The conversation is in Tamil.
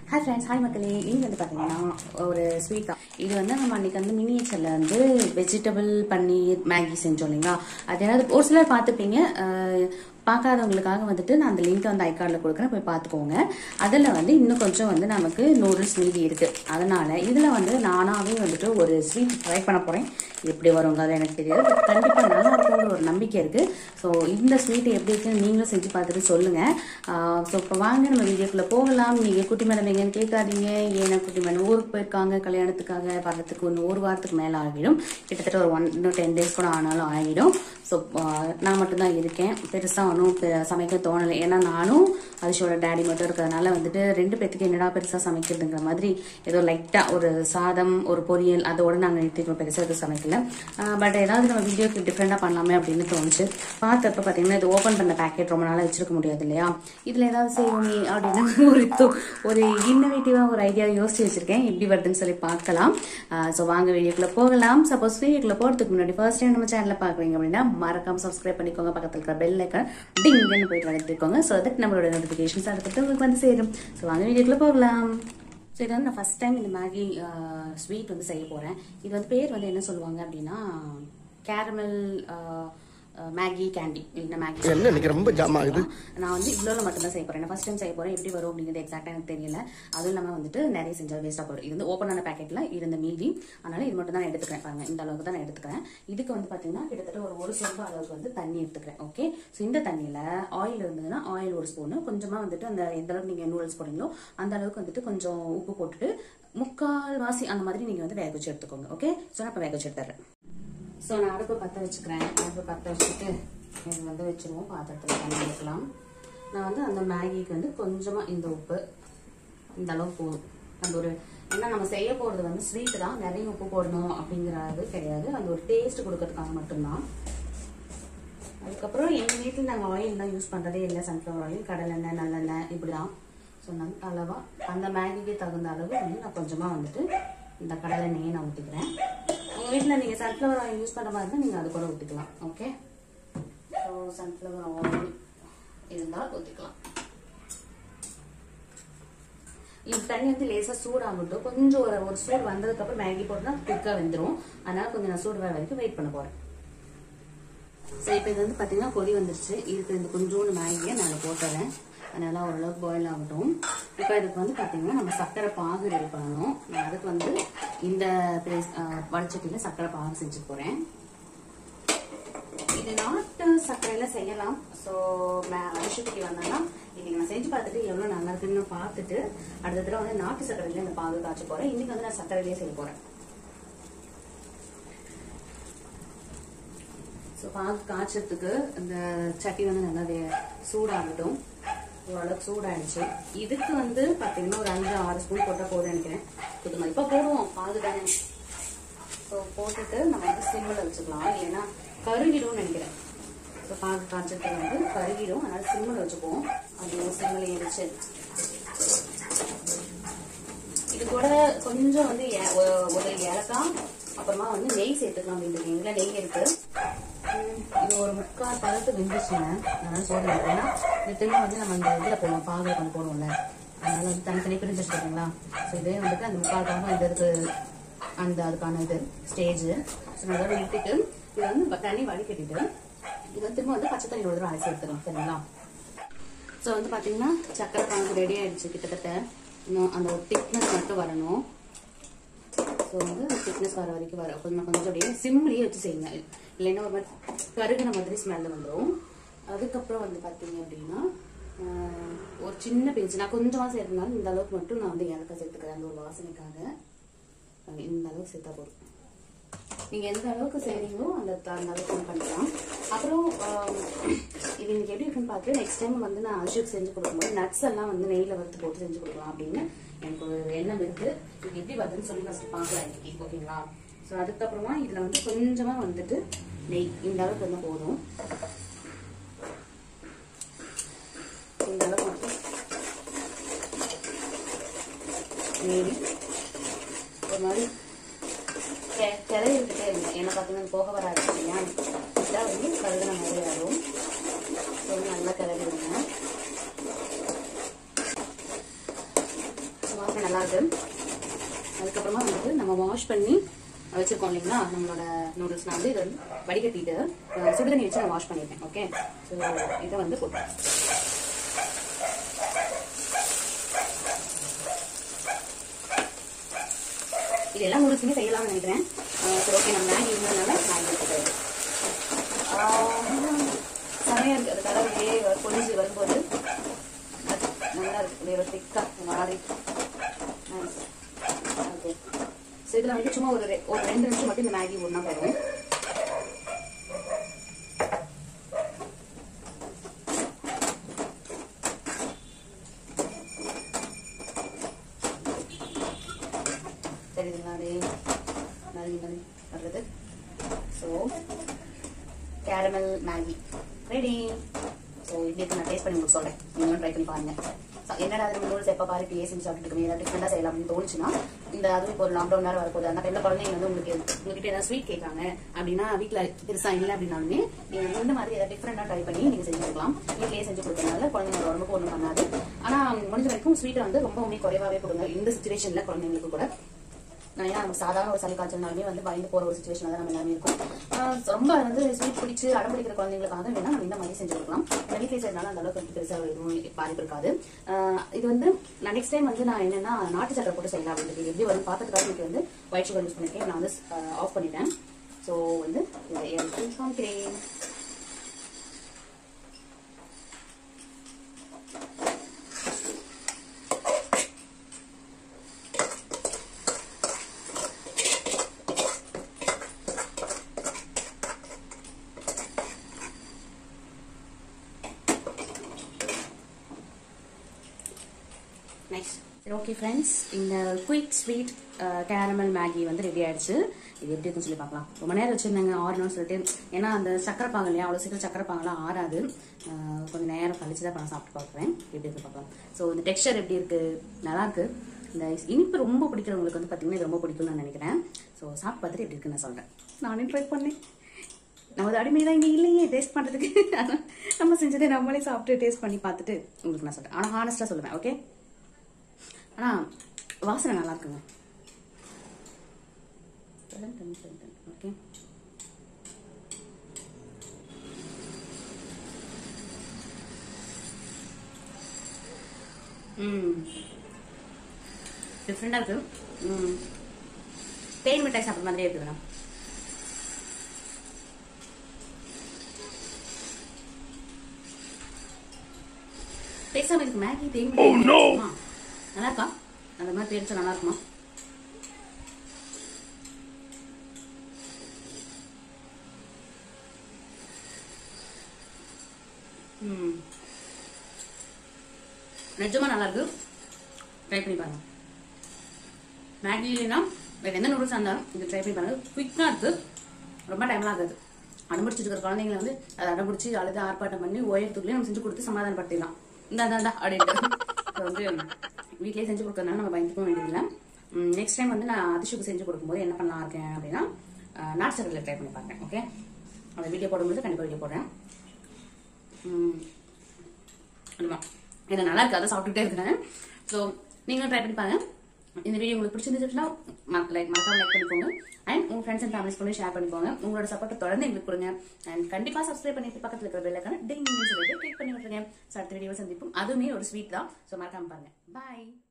ஹாய் ஃப்ரெண்ட்ஸ் ஹாய் மக்களே இது வந்து பார்த்தீங்கன்னா ஒரு ஸ்வீட் தான் இது வந்து நம்ம அன்னைக்கு வந்து மினியேச்சரில் வந்து வெஜிடபிள் பன்னீர் மேகி செஞ்சோம் இல்லைங்களா அது ஏதாவது ஒரு சிலர் பார்த்துப்பீங்க அஹ், பார்க்காதவங்களுக்காக வந்துட்டு நான் அந்த லிங்க் வந்து ஐகார்டில் கொடுக்குறேன் போய் பார்த்துக்கோங்க அதில் வந்து இன்னும் கொஞ்சம் வந்து நமக்கு நூடுல்ஸ் மீதி இருக்குது அதனால் இதில் வந்து நானாகவே வந்துட்டு ஒரு ஸ்வீட் ட்ரை பண்ண போகிறேன் எப்படி வருங்க அது எனக்கு தெரியாது பட் கண்டிப்பாக நல்லா இருக்குங்கிற ஒரு நம்பிக்கை இருக்குது ஸோ இந்த ஸ்வீட் எப்படி இருக்குன்னு நீங்களும் செஞ்சு பார்த்துட்டு சொல்லுங்கள் ஸோ இப்போ வாங்க நம்ம வீடியோக்குள்ளே போகலாம் நீங்கள் குட்டி மேடம் எங்கன்னு கேட்காதீங்க ஏன்னா குட்டி மேடம் ஊருக்கு போயிருக்காங்க கல்யாணத்துக்காக வர்றதுக்கு ஒன்று ஒரு வாரத்துக்கு மேலே ஆகிடும் கிட்டத்தட்ட ஒரு ஒன் இன்னும் டென் டேஸ் கூட ஆனாலும் ஆகிடும் ஸோ நான் மட்டும்தான் இருக்கேன் பெருசாக ஒன்றும் பெ- சமைக்க தோணலை ஏன்னா நானும் அதிஷோட டேடி மட்டும் இருக்கிறதுனால வந்துட்டு ரெண்டு பேத்துக்கு என்னடா பெருசாக சமைக்கிறதுங்கிற மாதிரி ஏதோ லைட்டாக ஒரு சாதம் ஒரு பொரியல் அதோட நாங்கள் நிறுத்திக்கணும் பெருசாக எதுவும் சமைக்கல பட் ஏதாவது நம்ம வீடியோக்கு டிஃப்ரெண்டாக பண்ணலாமே அப்படின்னு தோணுச்சு பார்த்தப்ப பார்த்தீங்கன்னா இது ஓப்பன் பண்ண பேக்கெட் ரொம்ப நாளாக வச்சிருக்க முடியாது இல்லையா இதில் ஏதாவது செய்வோமே அப்படின்னு ஒரு தோ- ஒரு இன்னோவேட்டிவாக ஒரு ஐடியா யோசிச்சு வச்சிருக்கேன் எப்படி வருதுன்னு சொல்லி பார்க்கலாம் ஸோ வாங்க வீடியோக்குள்ள போகலாம் சப்போஸ் வீடியோக்குள்ள போகிறதுக்கு முன்னாடி ஃபர்ஸ்ட் டைம் நம்ம சேனலில் பார்க்குறீங்க அப்படின்னா மறக்காம சப்ஸ்கிரைப் பண்ணிக்கோங்க பக்கத்தில் இருக்கிற பெல் ஐக்கன் டிங்னு போயிட்டு வளர்த்துக்கோங்க ஸோ தட் நம்மளோட நோட்டிஃபிகேஷன்ஸ் அடுத்தது உங்களுக்கு வந்து சேரும் ஸோ வாங்க வீடியோக்குள்ள போகலாம் ஸோ இது வந்து நான் ஃபர்ஸ்ட் டைம் இந்த மேகி ஸ்வீட் வந்து செய்ய போகிறேன் இது வந்து பேர் வந்து என்ன சொல்லுவாங்க அப்படின்னா கேரமல் மேகி கேண்டி இல்லைன்னா மேகி என்ன இன்னைக்கு ரொம்ப ஜாம் ஆகுது நான் வந்து இவ்வளோ மட்டும் தான் செய்ய போறேன் நான் ஃபர்ஸ்ட் டைம் செய்ய போறேன் எப்படி வரும் அப்படிங்கிறது எக்ஸாக்டா எனக்கு தெரியல அதுவும் இல்லாம வந்துட்டு நிறைய செஞ்சால் வேஸ்டா போயிடும் இது வந்து ஓப்பன் ஆன பேக்கெட்ல இருந்த மீதி அதனால இது மட்டும் தான் நான் எடுத்துக்கிறேன் பாருங்க இந்த அளவுக்கு தான் நான் எடுத்துக்கிறேன் இதுக்கு வந்து பாத்தீங்கன்னா கிட்டத்தட்ட ஒரு ஒரு சொம்பு அளவுக்கு வந்து தண்ணி எடுத்துக்கிறேன் ஓகே ஸோ இந்த தண்ணியில ஆயில் இருந்ததுன்னா ஆயில் ஒரு ஸ்பூனு கொஞ்சமா வந்துட்டு அந்த எந்த அளவுக்கு நீங்க நூடுல்ஸ் போடுறீங்களோ அந்த அளவுக்கு வந்துட்டு கொஞ்சம் உப்பு போட்டுட்டு முக்கால் வாசி அந்த மாதிரி நீங்க வந்து வேக வச்சு எடுத்துக்கோங்க ஓகே ஸோ நான் இப்போ வேக வச்சு எடுத்துறேன் ஸோ நான் அடுப்பு பற்ற வச்சுக்கிறேன் அடுப்பு பற்ற வச்சுட்டு இது வந்து வச்சுருவோம் பாத்திரத்தில் தண்ணி வைக்கலாம் நான் வந்து அந்த மேகிக்கு வந்து கொஞ்சமாக இந்த உப்பு இந்த அளவு போதும் அந்த ஒரு ஏன்னா நம்ம செய்ய போகிறது வந்து ஸ்வீட் தான் நிறைய உப்பு போடணும் அப்படிங்கிறது கிடையாது அந்த ஒரு டேஸ்ட் கொடுக்கறதுக்காக மட்டும்தான் அதுக்கப்புறம் எங்கள் வீட்டில் நாங்கள் ஆயில் தான் யூஸ் பண்ணுறதே இல்லை சன்ஃப்ளவர் ஆயில் கடலெண்ணெய் நல்லெண்ணெய் இப்படி தான் ஸோ நல்ல அளவாக அந்த மேகிக்கு தகுந்த அளவு வந்து நான் கொஞ்சமாக வந்துட்டு இந்த கடலெண்ணெயை நான் ஊற்றிக்கிறேன் உங்கள் வீட்டில் நீங்கள் சன்ஃப்ளவர் ஆயில் யூஸ் பண்ணுற மாதிரி இருந்தால் நீங்கள் அது கூட ஊற்றிக்கலாம் ஓகே ஸோ சன்ஃப்ளவர் ஆயில் இருந்தால் ஊற்றிக்கலாம் இந்த தண்ணி வந்து லேசாக சூடாகட்டும் கொஞ்சம் ஒரு ஒரு சூடு வந்ததுக்கப்புறம் மேகி போட்டுனா குயிக்காக வெந்துடும் அதனால கொஞ்சம் நான் சூடு வர வரைக்கும் வெயிட் பண்ண போகிறேன் சரி இப்போ இது வந்து பார்த்தீங்கன்னா கொதி வந்துருச்சு இதுக்கு இந்த கொஞ்சோண்டு மேகியை நான் போட்டுறேன் அதனால ஓரளவுக்கு பாயில் ஆகட்டும் இப்போ இதுக்கு வந்து பார்த்தீங்கன்னா நம்ம சர்க்கரை பாகு ரெடி பண்ணணும் நான் அதுக்கு வந்து இந்த பேஸ் வடச்சட்டியில் சர்க்கரை பாகு செஞ்சு போகிறேன் இது நாட்டு சர்க்கரையில செய்யலாம் ஸோ அரிசிக்குட்டி வந்தோம்னா இன்னைக்கு நான் செஞ்சு பார்த்துட்டு எவ்வளோ நல்லா இருக்குன்னு பார்த்துட்டு அடுத்த தடவை வந்து நாட்டு சர்க்கரையில இந்த பாகு காய்ச்ச போகிறேன் இன்னைக்கு வந்து நான் சர்க்கரையிலேயே செய்ய போகிறேன் ஸோ பாகு காய்ச்சறதுக்கு இந்த சட்டி வந்து நல்லா வே- சூடாகட்டும் ஓரளவுக்கு சூடாயிடுச்சு இதுக்கு வந்து பார்த்தீங்கன்னா ஒரு அஞ்சு ஆறு ஸ்பூன் போட்டால் போதும் நினைக்கிறேன் குத்துமா இப்போ போடுவோம் பாகு தானே ஸோ போட்டுட்டு நம்ம வந்து சிம்மில் வச்சுக்கலாம் ஏன்னா கருகிடும்னு நினைக்கிறேன் ஸோ பாகு காய்ச்சறதுக்கு வந்து கருகிடும் அதனால சிம்மில் வச்சுக்குவோம் அது சிம்மில் வச்சு இது கூட கொஞ்சம் வந்து ஏ- ஒ- ஒரு ஏலக்காய் அப்புறமா வந்து நெய் சேர்த்துக்கலாம் அப்படின்னு எங்களை நெய் இருக்கு உம், இது ஒரு முக்கால் பழத்து வெந்துச்சுங்க அதனால சொல்றேன் ஏன்னா இந்த திரும்ப வந்து நம்ம இந்த இதில் போடுவோம் பாகு கொஞ்சம் போடுவோம்ல அதனால வந்து தனித்தனி பிரிஞ்சு வச்சுருக்கீங்களா ஸோ இதே வந்துட்டு அந்த முக்கால் பாகம் இந்த இதுக்கு அந்த அதுக்கான இது ஸ்டேஜ் ஸோ நல்லா நிறுத்திட்டு இது வந்து வ- தண்ணி வடிகட்டிட்டு இது வந்து திரும்ப வந்து பச்சை தண்ணி ஒரு தடவை அரைச்சி எடுத்துக்கலாம் சரிங்களா ஸோ வந்து பார்த்தீங்கன்னா சக்கரை பாகு ரெடி ஆயிடுச்சு கிட்டத்தட்ட இன்னும் அந்த ஒரு திக்னஸ் மட்டும் வரணும் ஸோ வந்து திக்னஸ் வர வரைக்கும் வர கொஞ்சம் கொஞ்சம் அப்படியே சிம்லேயே வச்சு செய்யுங்க இல்லைன்னா ஒரு மாதிரி கருகின மாதிரி ஸ்மெல் வந்துடும் அதுக்கப்புறம் வந்து பார்த்தீங்க அப்படின்னா ஆஹ், ஒரு சின்ன பேஜ் நான் கொஞ்சமாக சேர்த்தனாலும் இந்த அளவுக்கு மட்டும் நான் வந்து ஏலக்காய் சேர்த்துக்கிறேன் அந்த ஒரு வாசனைக்காக அஹ் இந்த அளவுக்கு சேர்த்தா போதும் நீங்க எந்த அளவுக்கு செய்றீங்களோ அந்த த- அந்த அளவுக்கு வந்து பண்ணிக்கலாம் அப்புறம் ஆம், இது இன்னைக்கு எப்படி இருக்குன்னு பார்த்து நெக்ஸ்ட் டைம் வந்து நான் அரிசிக்கு செஞ்சு கொடுக்கும்போது நட்ஸ் எல்லாம் வந்து நெய்ல வறுத்து போட்டு செஞ்சு கொடுக்கலாம் அப்படின்னு எனக்கு ஒரு எண்ணம் இருக்கு இது எப்படி வருதுன்னு சொல்லி ஃபர்ஸ்ட் பார்க்கலாம் இன்னைக்கு ஓகேங்களா ஸோ அதுக்கப்புறமா இதுல வந்து கொஞ்சமா வந்துட்டு நெய் இந்த அளவுக்கு வந்து போதும் இந்த அளவுக்கு மட்டும் நெய் ஒரு மாதிரி கெ- கிளறி விட்டுட்டே இருந்தேன் ஏன்னா பார்த்தீங்கன்னா போக வராது இல்லையா இதான் வந்து கருகின மாதிரி ஆகும் ஸோ நல்லா கிளறி விடுங்க ஸோ வாசனை நல்லா இருக்கு அதுக்கப்புறமா வந்துட்டு நம்ம வாஷ் பண்ணி வச்சிருக்கோம் இல்லைங்களா நம்மளோட நூடுல்ஸ் நான் வந்து இதை வந்து வடிகட்டிட்டு அஹ், சுடுதண்ணி வச்சு நான் வாஷ் பண்ணியிருக்கேன் ஓகே ஸோ இதை வந்து போட்டு இது எல்லா நூடுல்ஸுமே செய்யலாம்னு நினைக்கிறேன் அஹ், சரி ஓகே நான் மேகி இருந்ததுனால மேகி போட்டுக்கிறேன் செமையா இருக்கு அது கலர்லயே பொழிஞ்சு வரும்போது அது நல்லா இருக்கு அப்படியே ஒரு திக்கா மாறி ஓகே ஸோ இதில் வந்து சும்மா ஒரு ரெ- ஒரு ரெண்டு நிமிஷம் மட்டும் இந்த மேகி ஒன்றா போயிடும் தெரியுதுங்களா அப்படியே நறுங்கி நறுங்கி வர்றது so caramel Maggi ready so இப்படி இருக்கு நான் டேஸ்ட் பண்ணி உங்களுக்கு சொல்றேன் நீங்களும் ட்ரை பண்ணி பாருங்க So, என்னடா அது நூல்ஸ் எப்போ பாரு இப்படியே செஞ்சு சாப்பிட்டு இருக்கோமே ஏதாவது டிஃப்ரெண்டாக செய்யலாம் அப்படின்னு தோணுச்சுன்னா இந்த அதுவும் இப்போ ஒரு லாக்டவுன் நேரம் வரப்போகுது அந்த டைம்ல குழந்தைங்க வந்து உங்களுக்கு உங்ககிட்ட ஏதாவது ஸ்வீட் கேட்காங்க அப்படின்னா வீட்டில் பெருசா இல்லை அப்படின்னாலுமே நீங்க இந்த மாதிரி ஏதாவது டிஃப்ரெண்டாக ட்ரை பண்ணி நீங்க செஞ்சு கொடுக்கலாம் வீட்லயே செஞ்சு கொடுக்கறதுனால குழந்தைங்க உடம்புக்கு ஒன்றும் பண்ணாது ஆனா முடிஞ்ச வரைக்கும் ஸ்வீட்டை வந்து ரொம்பவுமே குறைவாவே கொடுங்க இந்த சுச்சுவேஷன்ல குழந்தைங்களுக்கு கூட நான் ஏன்னா நம்ம சாதாரண ஒரு சளி காய்ச்சல்னாலுமே வந்து பயந்து போற ஒரு சுச்சுவேஷன் தான் நம்ம எல்லாமே இருக்கும் ஆஹ் ரொம்ப வந்து ஸ்வீட் பிடிச்சு அடம் பிடிக்கிற குழந்தைங்களுக்காக வேணா நம்ம இந்த மாதிரி செஞ்சு கொடுக்கலாம் இந்த வீட்டில் செய்யறதுனால அந்த அளவுக்கு வந்து பெருசா எதுவும் பாதிப்பு இருக்காது ஆஹ் இது வந்து நான் நெக்ஸ்ட் டைம் வந்து நான் என்னன்னா நாட்டு சக்கரை போட்டு செய்யலாம் அப்படின்னு எப்படி வரும் பார்க்கறதுக்காக இன்னைக்கு வந்து ஒயிட் சுகர் யூஸ் பண்ணிருக்கேன் நான் வந்து ஆஃப் பண்ணிட்டேன் ஸோ வந்து இதை எடுத்து காமிக்கிறேன் நைஸ் சரி ஓகே ஃப்ரெண்ட்ஸ் இந்த குயிக் ஸ்வீட் கேரமல் மேகி வந்து ரெடி ஆயிடுச்சு இது எப்படி இருக்குன்னு சொல்லி பார்க்கலாம் ரொம்ப நேரம் வச்சிருந்தாங்க ஆறணும்னு சொல்லிட்டு ஏன்னா அந்த சக்கரை பாகு இல்லையா அவ்வளோ சீக்கிரம் சக்கரை பாகெல்லாம் ஆறாது அஹ், கொஞ்சம் நேரம் கழிச்சு தான் நான் சாப்பிட்டு பார்க்குறேன் எப்படி இருக்கு பார்க்கலாம் ஸோ இந்த டெக்ஸ்டர் எப்படி இருக்கு நல்லா இருக்கு இந்த இனிப்பு ரொம்ப பிடிக்கிறவங்களுக்கு வந்து பார்த்தீங்கன்னா இது ரொம்ப பிடிக்கும்னு நான் நினைக்கிறேன் ஸோ சாப்பிட்டு பார்த்துட்டு எப்படி இருக்குன்னு நான் சொல்கிறேன் நானே ட்ரை பண்ணேன் நமது அடிமை தான் இங்கே இல்லையே டேஸ்ட் பண்ணுறதுக்கு ஆனால் நம்ம செஞ்சதை நம்மளே சாப்பிட்டு டேஸ்ட் பண்ணி பார்த்துட்டு உங்களுக்கு நான் சொல்கிறேன் ஆனால் ஹானஸ்ட்டாக சொல்லுவேன் ஓகே ஆனா வாசனை நல்லா இருக்குங்க ஓகே ம் டிஃப்ரெண்டாக இருக்கு ம் தேன் மிட்டாய் சாப்பிட்ற மாதிரியே இருக்குதுண்ணா பேசாம இதுக்கு மேகி தேன் மிட்டாய் இருக்குமா? நல்லா இருக்கா அந்த மாதிரி பேரிச்சா நல்லா இருக்குமா ம் நிஜமா நல்லா இருக்கு ட்ரை பண்ணி பாருங்க மேகி இல்லைன்னா வேற எந்த நூடுல்ஸ் இருந்தாலும் இது ட்ரை பண்ணி பாருங்க குயிக்காக இருக்கு ரொம்ப டைம்லாம் ஆகாது அனுமதிச்சிட்டு இருக்கிற குழந்தைங்களை வந்து அதை அடம்பிடிச்சு அழுது ஆர்ப்பாட்டம் பண்ணி ஓயத்துக்குள்ளேயே நம்ம செஞ்சு கொடுத்து சமாதானப்படுத்திடலாம் இந்த இந்தா அப்படின்ட்டு இப்போ வந்து வீட்லயே செஞ்சு கொடுக்கறதுனால நம்ம பயந்துக்க வேண்டியதில்லை நெக்ஸ்ட் டைம் வந்து நான் அதிர்ஷ்டுக்கு செஞ்சு கொடுக்கும்போது என்ன பண்ணலாம் இருக்கேன் அப்படின்னா நாட் சக்கரில் ட்ரை பண்ணி பார்க்குறேன் ஓகே அந்த வீடியோ போடும்போது கண்டிப்பாக வீடியோ போடுறேன் ம், ஆமா இது நல்லா இருக்கு அதை சாப்பிட்டுட்டே இருக்கிறேன் ஸோ நீங்களும் ட்ரை பண்ணி பாருங்க இந்த வீடியோ உங்களுக்கு பிடிச்சிருந்துச்சுன்னா லைக் மறக்காம லைக் பண்ணிக்கோங்க அண்ட் உங்க ஃப்ரெண்ட்ஸ் அண்ட் ஃபேமிலிஸ் கூட ஷேர் பண்ணிக்கோங்க உங்களோட சப்போர்ட்டை தொடர்ந்து எங்களுக்கு கொடுங்க அண்ட் கண்டிப்பா சப்ஸ்கிரைப் பண்ணிட்டு பக்கத்துல இருக்கிற பெல்லைக்கான டிங் சொல்லிட்டு கிளிக் பண்ணி விட்டுருங்க ஸோ அடுத்த வீடியோ சந்திப்போம் அதுவுமே ஒரு ஸ்வீட் தான் ஸோ மறக்காம பாருங்க பாய்